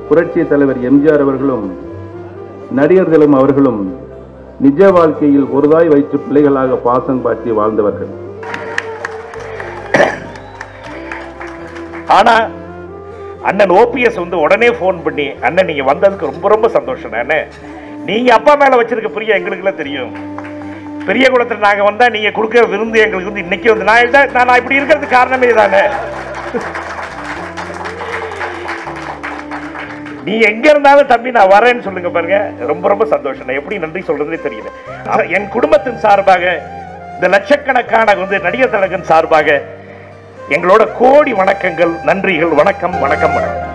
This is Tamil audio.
புரட்சி தலைவர் எம்ஜிஆர் அவர்களும் நடிகர்களும் அவர்களும் நிஜ வாழ்க்கையில் ஒருதாய் வயிற்று பிள்ளைகளாக பாசம் பாட்டி வாழ்ந்தவர்கள் ஆனா அண்ணன் ஓபிஎஸ் வந்து உடனே ஃபோன் பண்ணி அண்ணன் நீங்க வந்ததுக்கு ரொம்ப ரொம்ப சந்தோஷம் அண்ணன் நீங்க அப்பா மேல வச்சிருக்க பிரியம் எங்களுக்குலாம் தெரியும் பெரிய குளத்துல நாங்க வந்தா நீங்க கொடுக்குற விருந்து எங்களுக்கு வந்து இன்னைக்கு வந்து நான் எழுத- நான் இப்படி இருக்கிறதுக்கு காரணமே தானே நீ எங்க இருந்தாலும் தம்பி நான் வரேன்னு சொல்லுங்க பாருங்க ரொம்ப ரொம்ப சந்தோஷம் நான் எப்படி நன்றி சொல்றதுனே தெரியல அஹ் என் குடும்பத்தின் சார்பாக இந்த லட்சக்கணக்கான வந்து நடிகர் திலகன் சார்பாக எங்களோட கோடி வணக்கங்கள் நன்றிகள் வணக்கம் வணக்கம் வணக்கம்